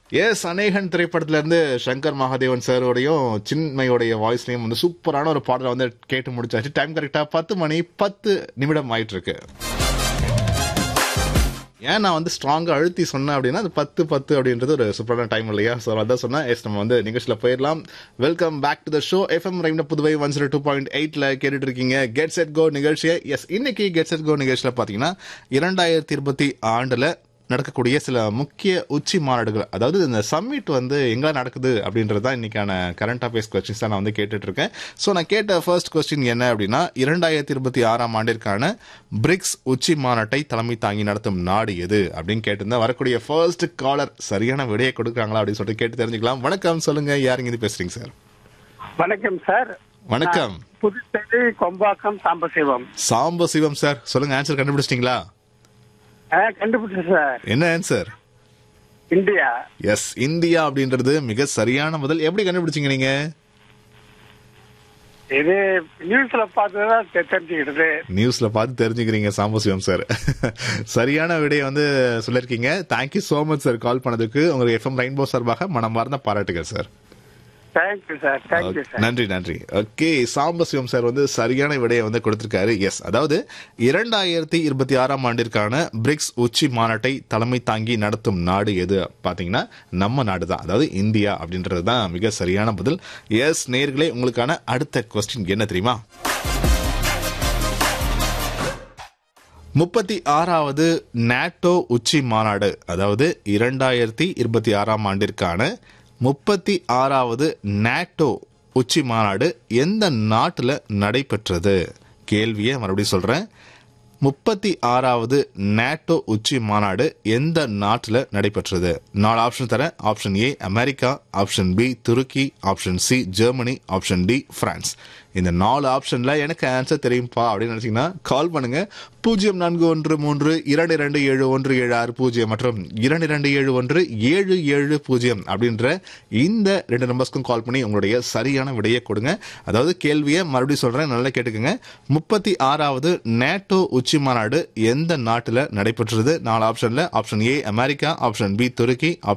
S அநேகன் திரைப்படத்துல இருந்து சங்கர் மகாதேவன் சாரோடையும் சின்மையோடைய வாய்ஸ்லயும் வந்து சூப்பரான ஒரு பாடலை வந்து கேட்டு முடிச்சாச்சு டைம் கரெக்டா பத்து மணி பத்து நிமிடம் ஆயிட்டு இருக்கு ஏன் நான் வந்து ஸ்ட்ராங்கா அழுத்தி சொன்னேன் அப்படின்னா அது பத்து பத்து அப்படின்றது ஒரு சூப்பரான டைம் இல்லையா ஸோ அதான் சொன்னேன் எஸ் நம்ம வந்து நிகழ்ச்சியில் போயிடலாம் welcome back to the show FM ரைம்ல Puduvai one zero two point எயிட்ல கேட்டுட்டு இருக்கீங்க கெட் செட் கோ நிகழ்ச்சியை எஸ் இன்னைக்கு கெட் செட் கோ நிகழ்ச்சியில் பார்த்தீங்கன்னா இரண்டாயிரத்தி இருபத்தி ஆண்டுல நடக்கக்கூடிய சில முக்கிய உச்சி மாநாடுகள் அதாவது இந்த சம்மிட் வந்து எங்க நடக்குது அப்படின்றது தான் இன்னைக்கான கரண்ட் அஃபேர்ஸ் கொஸ்டின்ஸ் தான் நான் வந்து கேட்டுட்டு இருக்கேன் ஸோ நான் கேட்ட ஃபர்ஸ்ட் கொஸ்டின் என்ன அப்படின்னா இரண்டாயிரத்தி இருபத்தி ஆறாம் ஆண்டிற்கான பிரிக்ஸ் உச்சி மாநாட்டை தலைமை தாங்கி நடத்தும் நாடு எது அப்படின்னு கேட்டிருந்தேன் வரக்கூடிய ஃபர்ஸ்ட் காலர் சரியான விடையை கொடுக்குறாங்களா அப்படின்னு சொல்லிட்டு கேட்டு தெரிஞ்சுக்கலாம் வணக்கம் சொல்லுங்க யாருங்க இது பேசுறீங்க சார் வணக்கம் சார் வணக்கம் நான் புதுச்சேரி கொம்பாக்கம் சாம்பசிவம் சாம்ப சிவம் சார் சொல்லுங்க ஆன்சர் கண்டுபிடிச்சிட்டீங்களா ஆ, கண்டுபிடிச்சேன் சார் என்ன ஆன்சர் இந்தியா எஸ் இந்தியா அப்படின்றது மிக சரியான முதல் எப்படி கண்டுபிடிச்சீங்க நீங்க இது நியூஸ்ல பார்த்துதான் தெ- தெரிஞ்சுக்கிட்டது நியூஸ்ல பார்த்து தெரிஞ்சுக்கிறீங்க சாம்பசிவம் சார் சரியான விடையை வந்து சொல்லிருக்கீங்க thank you so much sir call பண்ணதுக்கு உங்களுக்கு எஃப்எம் ரெயின்போ சார்பாக மனம் வார்ந்த பாராட்டுகள் sir thank you sir thank you sir நன்றி நன்றி ஓகே சாம்பசிவம் சார் வந்து சரியான விடையை வந்து கொடுத்திருக்காரு எஸ் அதாவது இரண்டாயிரத்தி இருபத்தி ஆறாம் ஆண்டிற்கான பிரிக்ஸ் உச்சி மாநாட்டை தலைமை தாங்கி நடத்தும் நாடு எது பாத்தீங்கன்னா நம்ம நாடு தான் அதாவது இந்தியா அப்படின்றது தான் மிக சரியான பதில் எஸ் நேர்களே உங்களுக்கான அடுத்த கொஸ்டின் என்ன தெரியுமா முப்பத்தி ஆறாவது நாட்டோ உச்சி மாநாடு அதாவது இரண்டாயிரத்தி இருபத்தி ஆறாம் ஆண்டிற்கான முப்பத்தி ஆறாவது நாட்டோ உச்சி மாநாடு எந்த நாட்டில் நடைபெற்றது கேள்வியை மறுபடியும் சொல்றேன் முப்பத்தி ஆறாவது நாட்டோ உச்சி மாநாடு எந்த நாட்டில் நடைபெற்றது நாலு ஆப்ஷன் தரேன் option A America option B Turkey option C Germany option D France இந்த நாலு ஆப்ஷன்ல எனக்கு ஆன்சர் தெரியும்பா அப்படின்னு நினைச்சீங்கன்னா கால் பண்ணுங்க பூஜ்ஜியம் நான்கு ஒன்று மூன்று இரண்டு இரண்டு ஏழு ஒன்று ஏழு ஆறு பூஜ்ஜியம் மற்றும் இரண்டு இரண்டு ஏழு ஒன்று ஏழு ஏழு பூஜ்ஜியம் அப்படின்ற இந்த ரெண்டு நம்பர்ஸ்க்கும் கால் பண்ணி உங்களுடைய சரியான விடையை கொடுங்க அதாவது கேள்வியை மறுபடியும் சொல்றேன் நல்லா கேட்டுக்கோங்க முப்பத்தி ஆறாவது நேட்டோ உச்சி மாநாடு எந்த நாட்டில் நடைபெற்றது நாலு ஆப்ஷன்ல option A America option B Turkey